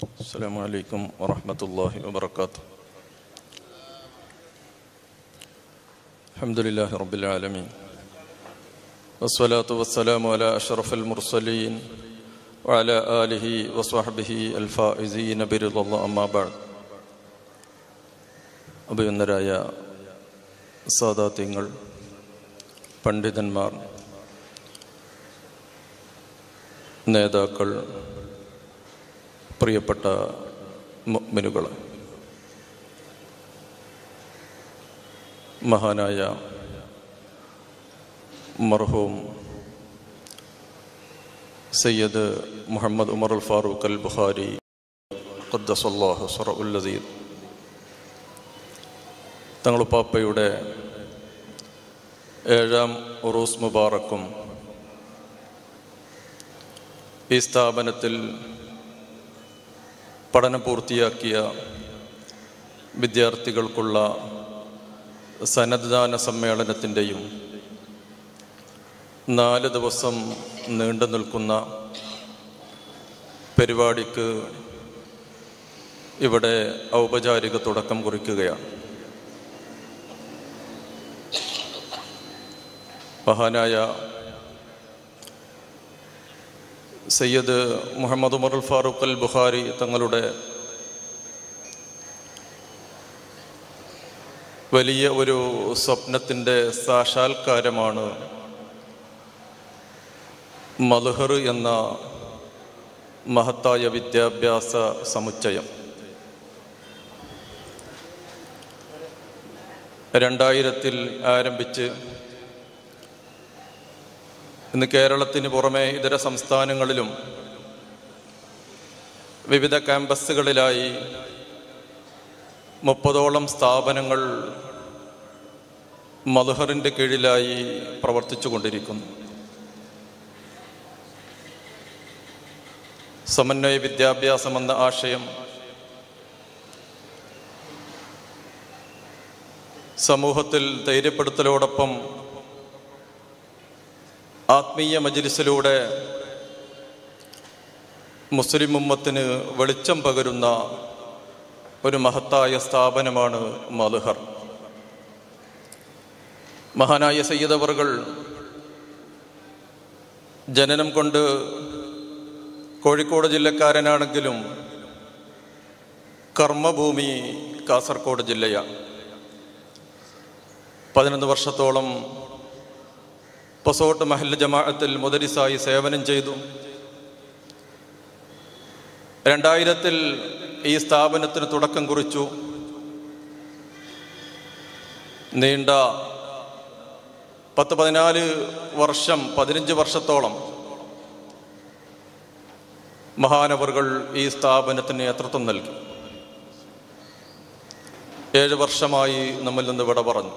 السلام عليكم ورحمة الله وبركاته الحمد لله رب العالمين والصلاة والسلام على أشرف المرسلين وعلى آله وصحبه الفائزين برضا الله أما بعد അഭിനന്ദരായ സാദാത്യങ്ങൾ പണ്ഡിതന്മാർ നേതാക്കൾ പ്രിയപ്പെട്ട മുഅ്മിനുകൾ മഹാനായ മർഹൂം സയ്യദ് മുഹമ്മദ് ഉമർ അൽ ഫാറൂഖ് അൽ ബുഖാരി ഖദ്ദസല്ലാഹു സറഉല്ലദീദ് തങ്ങളുപ്പാപ്പയുടെ ഏഴാം ഉറൂസ് മുബാറക്കും ഈ സ്ഥാപനത്തിൽ പഠനം പൂർത്തിയാക്കിയ വിദ്യാർത്ഥികൾക്കുള്ള സന്നദ്ധാന സമ്മേളനത്തിൻ്റെയും നാല് ദിവസം നീണ്ടു നിൽക്കുന്ന പരിപാടിക്ക് ഇവിടെ ഔപചാരിക തുടക്കം കുറിക്കുകയാണ് മഹാനായ സയ്യദ് മുഹമ്മദ് ഉമർ അൽ ഫാറൂഖ് അൽ ബുഖാരി തങ്ങളുടെ വലിയ ഒരു സ്വപ്നത്തിൻ്റെ സാക്ഷാത്കാരമാണ് മൽഹർ എന്ന മഹത്തായ വിദ്യാഭ്യാസ സമുച്ചയം രണ്ടായിരത്തിൽ ആരംഭിച്ച് ഇന്ന് കേരളത്തിന് പുറമെ ഇതര സംസ്ഥാനങ്ങളിലും വിവിധ ക്യാമ്പസുകളിലായി മുപ്പതോളം സ്ഥാപനങ്ങൾ മധുഹറിൻ്റെ കീഴിലായി പ്രവർത്തിച്ചു കൊണ്ടിരിക്കുന്നു സമന്വയ വിദ്യാഭ്യാസം എന്ന ആശയം സമൂഹത്തിൽ ധൈര്യപ്പെടുത്തലോടൊപ്പം ആത്മീയ മജിലിസിലൂടെ മുസ്ലിം ഉമ്മത്തിന് വെളിച്ചം പകരുന്ന ഒരു മഹത്തായ സ്ഥാപനമാണ് മധുഹർ മഹാനായ സയ്യിദവറുകൾ ജനനം കൊണ്ട് കോഴിക്കോട് ജില്ലക്കാരനാണെങ്കിലും കർമ്മഭൂമി കാസർഗോഡ് ജില്ലയാണ് പതിനൊന്ന് വർഷത്തോളം പൊസോട്ട് മഹല്ല ജമാഅത്തിൽ മുദരിസായി സേവനം ചെയ്തു രണ്ടായിരത്തിൽ ഈ സ്ഥാപനത്തിന് തുടക്കം കുറിച്ചു നീണ്ട പത്ത് പതിനാല് വർഷം പതിനഞ്ച് വർഷത്തോളം മഹാനവറുകൾ ഈ സ്ഥാപനത്തിന് നേതൃത്വം നൽകി ഏഴ് വർഷമായി നമ്മിൽ നിന്ന് വിട പറഞ്ഞു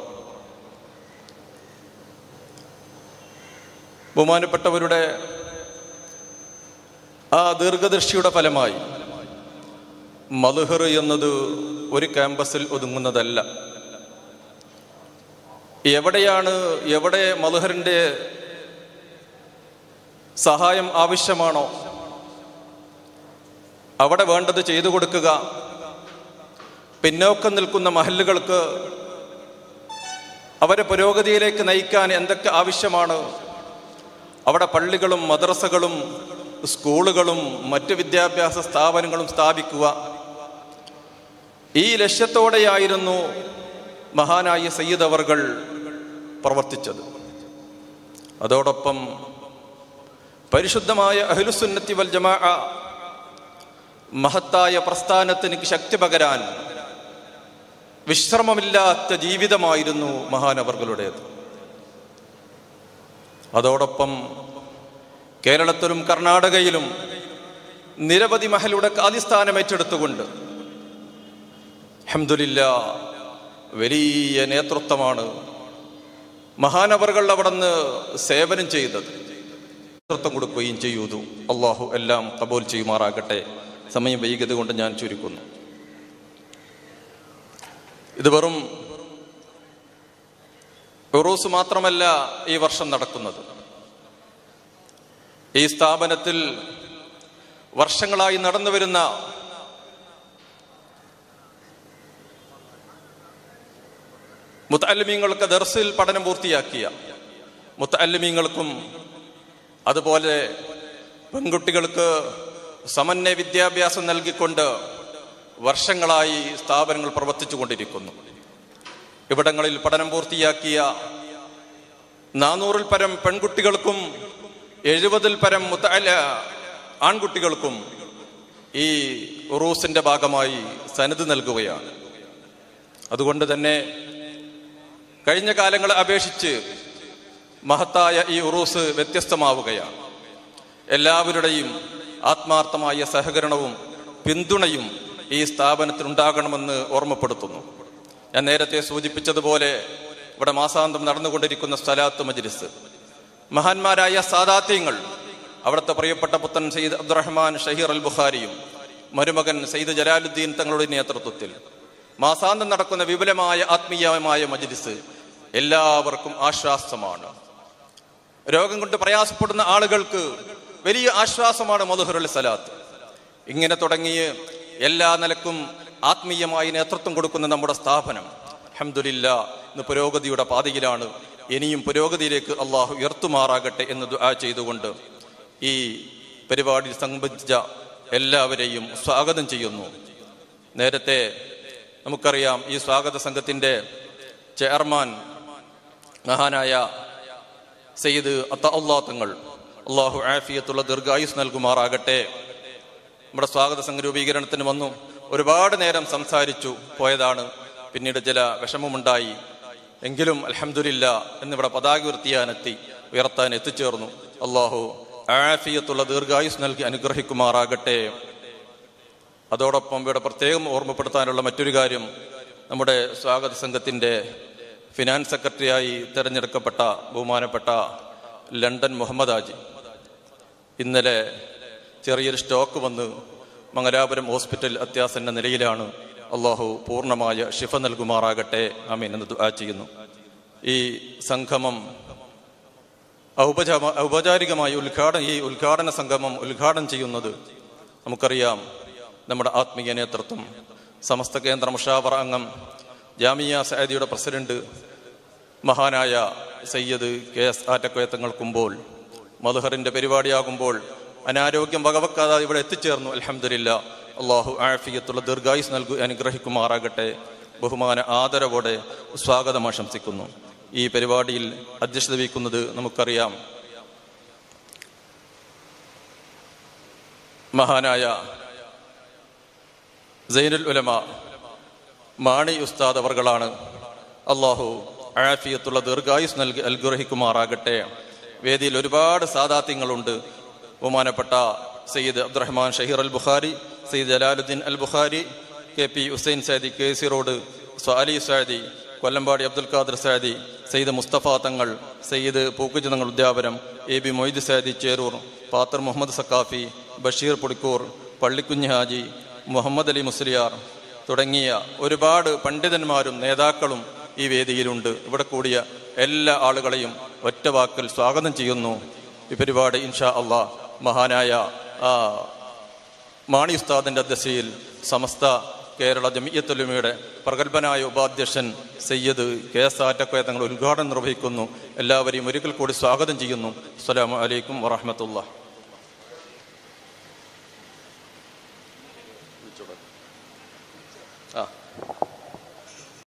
ബഹുമാനപ്പെട്ടവരുടെ ആ ദീർഘദർശിയുടെ ഫലമായി മധുഹർ എന്നത് ഒരു ക്യാമ്പസിൽ ഒതുങ്ങുന്നതല്ല എവിടെയാണ് എവിടെ മധുഹറിൻ്റെ സഹായം ആവശ്യമാണോ അവിടെ വേണ്ടത് ചെയ്തു കൊടുക്കുക പിന്നോക്കം നിൽക്കുന്ന മഹല്ലുകൾക്ക് അവരെ പുരോഗതിയിലേക്ക് നയിക്കാൻ എന്തൊക്കെ ആവശ്യമാണ് അവിടെ പള്ളികളും മദ്രസകളും സ്കൂളുകളും മറ്റ് വിദ്യാഭ്യാസ സ്ഥാപനങ്ങളും സ്ഥാപിക്കുക ഈ ലക്ഷ്യത്തോടെയായിരുന്നു മഹാനായ സയ്യിദ് അവർകൾ പ്രവർത്തിച്ചത് അതോടൊപ്പം പരിശുദ്ധമായ അഹ്ലുസുന്നത്തി വൽ ജമാ മഹത്തായ പ്രസ്ഥാനത്തിന് ശക്തി പകരാൻ വിശ്രമമില്ലാത്ത ജീവിതമായിരുന്നു മഹാനവർകളുടേത് അതോടൊപ്പം കേരളത്തിലും കർണാടകയിലും നിരവധി മഹലുടെ കാലിസ്ഥാനം ഏറ്റെടുത്തുകൊണ്ട് അഹമ്മദില്ല വലിയ നേതൃത്വമാണ് മഹാനവറുകൾ അവിടെ നിന്ന് സേവനം ചെയ്തത് നേതൃത്വം കൊടുക്കുകയും ചെയ്യൂതു അള്ളാഹു എല്ലാം കബൂൽ ചെയ്യുമാറാകട്ടെ സമയം വൈകിയത് കൊണ്ട് ഞാൻ ചുരുക്കുന്നു ഇത് വെറും ഉറൂസ് മാത്രമല്ല ഈ വർഷം നടക്കുന്നത് ഈ സ്ഥാപനത്തിൽ വർഷങ്ങളായി നടന്നു വരുന്ന മുത്തല്ലിമീങ്ങൾക്ക് ദർസിൽ പഠനം പൂർത്തിയാക്കിയ മുത്തല്ലിമീങ്ങൾക്കും അതുപോലെ പെൺകുട്ടികൾക്ക് സമന്വയ വിദ്യാഭ്യാസം നൽകിക്കൊണ്ട് വർഷങ്ങളായി സ്ഥാപനങ്ങൾ പ്രവർത്തിച്ചു കൊണ്ടിരിക്കുന്നു ഇവിടങ്ങളിൽ പഠനം പൂർത്തിയാക്കിയ നാനൂറിൽ പരം പെൺകുട്ടികൾക്കും എഴുപതിൽ പരം മുത്തല ആൺകുട്ടികൾക്കും ഈ ഉറൂസിന്റെ ഭാഗമായി സനത് നൽകുകയാണ് അതുകൊണ്ട് തന്നെ കഴിഞ്ഞ കാലങ്ങളെ അപേക്ഷിച്ച് മഹത്തായ ഈ ഉറൂസ് വ്യത്യസ്തമാവുകയാണ് എല്ലാവരുടെയും ആത്മാർത്ഥമായ സഹകരണവും പിന്തുണയും ഈ സ്ഥാപനത്തിൽ ഉണ്ടാകണമെന്ന് ഓർമ്മപ്പെടുത്തുന്നു ഞാൻ നേരത്തെ സൂചിപ്പിച്ചതുപോലെ ഇവിടെ മാസാന്തം നടന്നുകൊണ്ടിരിക്കുന്ന സ്ഥലാത്ത് മജ്ലിസ് മഹാന്മാരായ സാദാത്യങ്ങൾ അവിടുത്തെ പ്രിയപ്പെട്ട പുത്തൻ സയ്യിദ് അബ്ദുറഹ്മാൻ ഷഹീർ അൽ ബുഖാരിയും മരുമകൻ സയ്യിദ് ജലാലുദ്ദീൻ തങ്ങളുടെ നേതൃത്വത്തിൽ മാസാന്തം നടക്കുന്ന വിപുലമായ ആത്മീയമായ മജ്ലിസ് എല്ലാവർക്കും ആശ്വാസമാണ് രോഗം കൊണ്ട് പ്രയാസപ്പെടുന്ന ആളുകൾക്ക് വലിയ ആശ്വാസമാണ് മധുഹറുൽ സലാത്ത് ഇങ്ങനെ തുടങ്ങിയ എല്ലാ നിലക്കും ആത്മീയമായി നേതൃത്വം കൊടുക്കുന്ന നമ്മുടെ സ്ഥാപനം അഹമ്മദില്ല ഇന്ന് പുരോഗതിയുടെ പാതയിലാണ് ഇനിയും പുരോഗതിയിലേക്ക് അള്ളാഹു ഉയർത്തുമാറാകട്ടെ എന്ന് ദുആ ചെയ്തുകൊണ്ട് ഈ പരിപാടിയിൽ സംബന്ധിച്ച എല്ലാവരെയും സ്വാഗതം ചെയ്യുന്നു നേരത്തെ നമുക്കറിയാം ഈ സ്വാഗത സംഘത്തിന്റെ ചെയർമാൻ മഹാനായ സയ്യിദ് അത്ത അള്ളാ തങ്ങൾ അള്ളാഹു ആഫിയത്തുള്ള ദീർഘായുസ് നൽകുമാറാകട്ടെ നമ്മുടെ സ്വാഗത സംഘരൂപീകരണത്തിന് വന്നു ഒരുപാട് നേരം സംസാരിച്ചു പോയതാണ് പിന്നീട് ചില വിഷമമുണ്ടായി എങ്കിലും അലഹമില്ല എന്നിവിടെ പതാക ഉയർത്തിയാനെത്തി ഉയർത്താൻ എത്തിച്ചേർന്നു അള്ളാഹു ആഫിയത്തുള്ള ദീർഘായുസ് നൽകി അനുഗ്രഹിക്കുമാറാകട്ടെ അതോടൊപ്പം ഇവിടെ പ്രത്യേകം ഓർമ്മപ്പെടുത്താനുള്ള മറ്റൊരു കാര്യം നമ്മുടെ സ്വാഗത സംഘത്തിന്റെ ഫിനാൻസ് സെക്രട്ടറിയായി തെരഞ്ഞെടുക്കപ്പെട്ട ബഹുമാനപ്പെട്ട ലണ്ടൻ മുഹമ്മദ് ആജി ഇന്നലെ ചെറിയൊരു സ്റ്റോക്ക് വന്ന് മംഗലാപുരം ഹോസ്പിറ്റൽ അത്യാസന്ന നിലയിലാണ് അള്ളാഹു പൂർണ്ണമായ ഷിഫ നൽകുമാറാകട്ടെ ആമീൻ എന്ന് ദുആ ചെയ്യുന്നു ഈ സംഗമം ഔപചാ ഔപചാരികമായി ഉദ്ഘാടന ഈ ഉദ്ഘാടന സംഗമം ഉദ്ഘാടനം ചെയ്യുന്നത് നമുക്കറിയാം നമ്മുടെ ആത്മീയ നേതൃത്വം സമസ്ത കേന്ദ്ര മുഷാവറ അംഗം ജാമിയ സയദിയുടെ പ്രസിഡന്റ് മഹാനായ സയ്യദ് കെ എസ് ആറ്റക്കോയത്തങ്ങൾ കുമ്പോൾ മധുഹറിന്റെ പരിപാടിയാകുമ്പോൾ അനാരോഗ്യം വകവെക്കാതെ ഇവിടെ എത്തിച്ചേർന്നു അലഹമില്ല അള്ളാഹു ആഫിയത്തുള്ള ദീർഘായുസ് നൽകു അനുഗ്രഹിക്കുമാറാകട്ടെ ബഹുമാന ആദരവോടെ സ്വാഗതം ആശംസിക്കുന്നു ഈ പരിപാടിയിൽ അധ്യക്ഷത വഹിക്കുന്നത് നമുക്കറിയാം മഹാനായ സൈനുൽ ഉലമ മാണി ഉസ്താദ് അവർകളാണ് അള്ളാഹു ആഫിയത്തുള്ള ദീർഘായുസ് നൽകി അനുഗ്രഹിക്കുമാറാകട്ടെ വേദിയിൽ ഒരുപാട് സാദാത്യങ്ങളുണ്ട് ബഹുമാനപ്പെട്ട Sayyid Abdurahman Shaheer Al Bukhari Sayyid Jalaluddin Al Bukhari K P Hussain Saadi K C road Swali Saadi Kollampadi Abdul Khader Saadi Sayyid Musthafa Thangal Sayyid പൂക്കുജ് തങ്ങൾ ഉദ്യാപനം എ ബി മൊയ്ദ് സാദി ചേരൂർ പാത്തർ മുഹമ്മദ് സക്കാഫി ബഷീർ പുടിക്കൂർ പള്ളിക്കുഞ്ഞ് ഹാജി മുഹമ്മദ് അലി മുസ്ലിയാർ തുടങ്ങിയ ഒരുപാട് പണ്ഡിതന്മാരും നേതാക്കളും ഈ വേദിയിലുണ്ട് ഇവിടെ കൂടിയ എല്ലാ ആളുകളെയും ഒറ്റ വാക്കിൽ സ്വാഗതം ചെയ്യുന്നു ഈ പരിപാടി ഇൻഷാ അള്ളാ മഹാനായ ആ, മാണി ഉസ്താദിന്റെ അധ്യക്ഷയിൽ സമസ്ത കേരള ജമിയത്തുലുമയുടെ പ്രഗത്ഭനായ ഉപാധ്യക്ഷൻ സയ്യദ് കെ എസ് ആറ്റക്കോയ തങ്ങൾ ഉദ്ഘാടനം നിർവഹിക്കുന്നു എല്ലാവരെയും ഒരിക്കൽ കൂടി സ്വാഗതം ചെയ്യുന്നു അസ്സലാമു അലൈക്കും വറഹമത്തുള്ള ആ